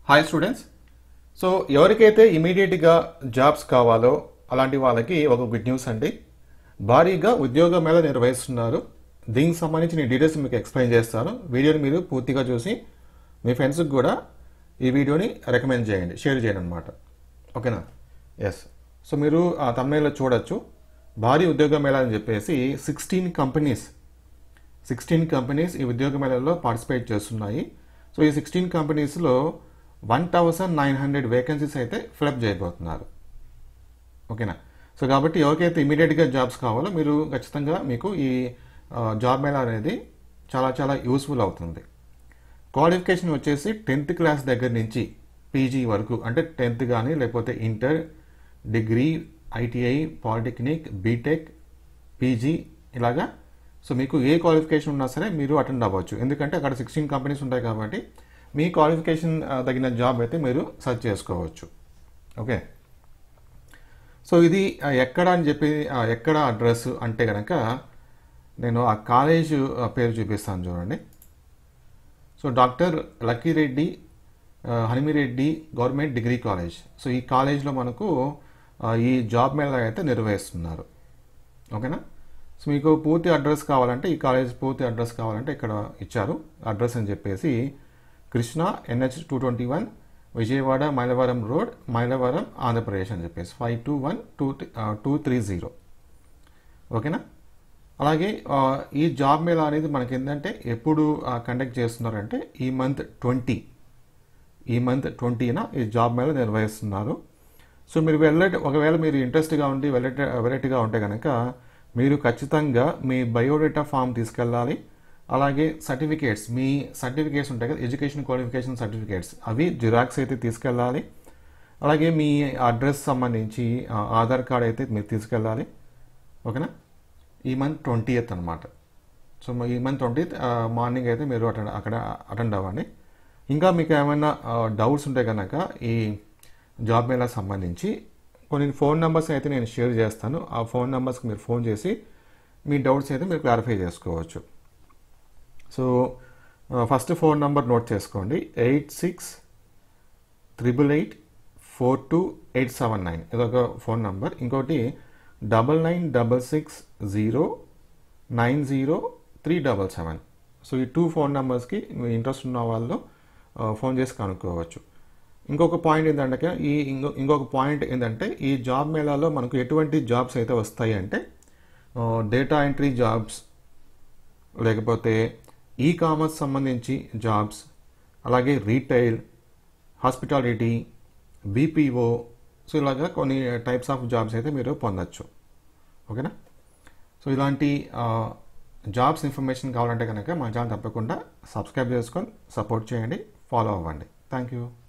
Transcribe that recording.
hi students so ఎవరికైతే ఇమీడియట్గా jobs కావాలో అలాంటి వాళ్ళకి ఒక గుడ్ న్యూస్ అండి భారీగా ఉద్యోగ మేళ నిర్వహిస్తున్నారు దీనికి సంబంధించి నేను డీటెయిల్స్ మీకు ఎక్స్ప్లెయిన్ చేస్తాను వీడియోని మీరు పూర్తిగా చూసి మీ ఫ్రెండ్స్కి కూడా ఈ వీడియోని రికమెండ్ చేయండి షేర్ చేయండి అనమాట ఓకేనా ఎస్ సో మీరు ఆ తమిళలో చూడొచ్చు భారీ ఉద్యోగ మేళ అని చెప్పేసి సిక్స్టీన్ కంపెనీస్ సిక్స్టీన్ కంపెనీస్ ఈ ఉద్యోగ మేళలో పార్టిసిపేట్ చేస్తున్నాయి సో ఈ సిక్స్టీన్ కంపెనీస్లో one thousand nine hundred vacancies అయితే ఫిలప్ చేయబోతున్నారు ఓకేనా సో కాబట్టి ఎవరికైతే ఇమీడియట్గా జాబ్స్ కావాలో మీరు ఖచ్చితంగా మీకు ఈ ఆ, జాబ్ మేళా అనేది చాలా చాలా యూస్ఫుల్ అవుతుంది క్వాలిఫికేషన్ వచ్చేసి టెన్త్ క్లాస్ దగ్గర నుంచి పీజీ వరకు అంటే టెన్త్ కానీ లేకపోతే inter degree ITI polytechnic B Tech PG ఇలాగా సో మీకు ఏ క్వాలిఫికేషన్ ఉన్నా సరే మీరు అటెండ్ అవ్వచ్చు ఎందుకంటే అక్కడ సిక్స్టీన్ కంపెనీస్ ఉంటాయి కాబట్టి మీ క్వాలిఫికేషన్ ఆ, తగిన జాబ్ అయితే మీరు సెర్చ్ చేసుకోవచ్చు ఓకే సో ఇది ఆ, ఎక్కడ అని చెప్పి ఆ, ఎక్కడ అడ్రస్ అంటే కనుక నేను ఆ కాలేజ్ ఆ, పేరు చూపిస్తాను చూడండి సో డాక్టర్ లక్కీరెడ్డి ఆ, Hanumireddy government degree college so ఈ కాలేజ్లో మనకు ఆ, ఈ జాబ్ మేళ అయితే నిర్వహిస్తున్నారు ఓకేనా సో మీకు పూర్తి అడ్రస్ కావాలంటే ఈ కాలేజ్ పూర్తి అడ్రస్ కావాలంటే ఇక్కడ ఇచ్చారు అడ్రస్ అని చెప్పేసి Krishna NH two twenty one Vijayawada Mylavaram road Mylavaram Andhra Pradesh అని చెప్పేసి five two one two two three zero ఓకేనా అలాగే ఆ, ఈ జాబ్ మేళా అనేది మనకి ఏంటంటే ఎప్పుడు కండక్ట్ చేస్తున్నారంటే ఈ మంత్ ట్వంటీ ఈ మంత్ ట్వంటీన ఈ జాబ్ మేళ నిర్వహిస్తున్నారు సో మీరు వెళ్ళే ఒకవేళ మీరు ఇంట్రెస్ట్గా ఉండి వెళ్ళే వెరైటీగా ఉంటే కనుక మీరు ఖచ్చితంగా మీ బయోడేటా ఫామ్ తీసుకెళ్ళాలి అలాగే సర్టిఫికేట్స్ మీ సర్టిఫికేట్స్ ఉంటాయి కదా ఎడ్యుకేషన్ క్వాలిఫికేషన్ సర్టిఫికేట్స్ అవి జిరాక్స్ అయితే తీసుకెళ్ళాలి అలాగే మీ అడ్రస్ సంబంధించి ఆ, ఆధార్ కార్డ్ అయితే మీరు తీసుకెళ్ళాలి ఓకేనా ఈ మంత్ ట్వంటీ ఎయిత్ అనమాట సో మ- ఈ మంత్ ట్వంటీ మార్నింగ్ అయితే మీరు అటెండ్ అక్కడ అటెండ్ అవ్వండి ఇంకా మీకు ఏమైనా డౌట్స్ ఉంటే కనుక ఈ జాబ్ మేళా సంబంధించి కొన్ని ఫోన్ నెంబర్స్ అయితే నేను షేర్ చేస్తాను ఆ ఫోన్ నెంబర్స్కి మీరు ఫోన్ చేసి మీ డౌట్స్ అయితే మీరు క్లారిఫై చేసుకోవచ్చు so first phone number note చేసుకోండి eight six triple eight four two eight seven nine ఇదొక ఫోన్ నంబర్ ఇంకోటి double nine double six zero nine zero three double seven so ఈ టూ ఫోన్ నెంబర్స్కి మీ interest ఉన్న వాళ్ళు ఆ, ఫోన్ చేసి కనుక్కోవచ్చు ఇంకొక పాయింట్ ఏంటంటే ఈ ఇంకో ఇంకొక పాయింట్ ఏంటంటే ఈ జాబ్ మేళాలో మనకు ఎటువంటి జాబ్స్ అయితే వస్తాయి అంటే డేటా ఎంట్రీ జాబ్స్ లేకపోతే ఈ కామర్స్ సంబంధించి జాబ్స్ అలాగే రీటైల్ హాస్పిటాలిటీ బీపీఓ సో ఇలాగా కొన్ని టైప్స్ ఆఫ్ జాబ్స్ అయితే మీరు పొందొచ్చు ఓకేనా సో ఇలాంటి జాబ్స్ ఇన్ఫర్మేషన్ కావాలంటే కనుక మా ఛానల్ తప్పకుండా సబ్స్క్రైబ్ చేసుకొని సపోర్ట్ చేయండి ఫాలో అవ్వండి థ్యాంక్ యూ